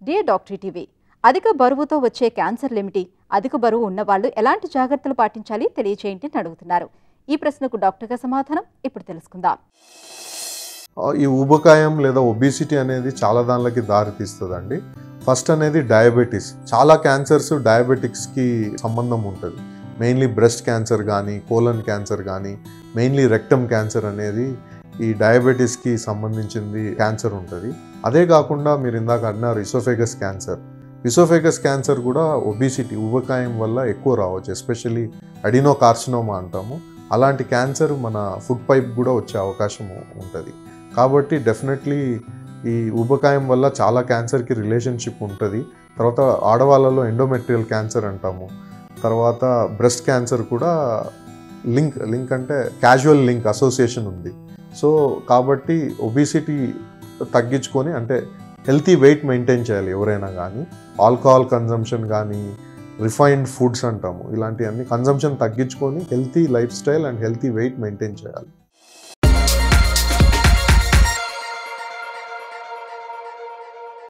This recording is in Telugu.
డియర్ డాక్టర్ టీవీ అధిక బరువుతో వచ్చే క్యాన్సర్లేమిటి అధిక బరువు ఉన్న వాళ్ళు ఎలాంటి జాగ్రత్తలు పాటించాలి తెలియచేయండి అని అడుగుతున్నారు ఈ ప్రశ్నకు డాక్టర్గా సమాధానం ఇప్పుడు తెలుసుకుందాం ఆ, ఈ ఊబకాయం లేదా ఒబిసిటీ అనేది చాలా దానిలకి దారి తీస్తుందండి ఫస్ట్ అనేది డయాబెటీస్ చాలా క్యాన్సర్స్ డయాబెటిక్స్కి సంబంధం ఉంటుంది మెయిన్లీ బ్రెస్ట్ క్యాన్సర్ కానీ కోలన్ క్యాన్సర్ కానీ మెయిన్లీ రెక్టమ్ క్యాన్సర్ అనేది ఈ డయాబెటీస్కి సంబంధించింది క్యాన్సర్ ఉంటుంది అదే కాకుండా మీరు ఇందాక అన్నారు ఇసోఫేగస్ క్యాన్సర్ ఇసోఫేగస్ క్యాన్సర్ కూడా ఒబిసిటీ ఊబకాయం వల్ల ఎక్కువ రావచ్చు ఎస్పెషల్లీ అడినో కార్సినోమా అంటాము అలాంటి క్యాన్సర్ మన ఫుడ్ పైప్ కూడా వచ్చే అవకాశం ఉంటుంది కాబట్టి డెఫినెట్లీ ఈ ఊబకాయం వల్ల చాలా క్యాన్సర్కి రిలేషన్షిప్ ఉంటుంది తర్వాత ఆడవాళ్ళలో ఎండోమెట్రియల్ క్యాన్సర్ అంటాము తర్వాత బ్రెస్ట్ క్యాన్సర్ కూడా లింక్ లింక్ అంటే క్యాజువల్ లింక్ అసోసియేషన్ ఉంది సో కాబట్టి ఒబిసిటీ తగ్గించుకొని అంటే హెల్తీ వెయిట్ మెయింటైన్ చేయాలి ఎవరైనా కానీ ఆల్కహాల్ కన్జంప్షన్ కానీ రిఫైన్డ్ ఫుడ్స్ అంటాము ఇలాంటివన్నీ కన్జంప్షన్ తగ్గించుకొని healthy lifestyle and healthy weight maintain చేయాలి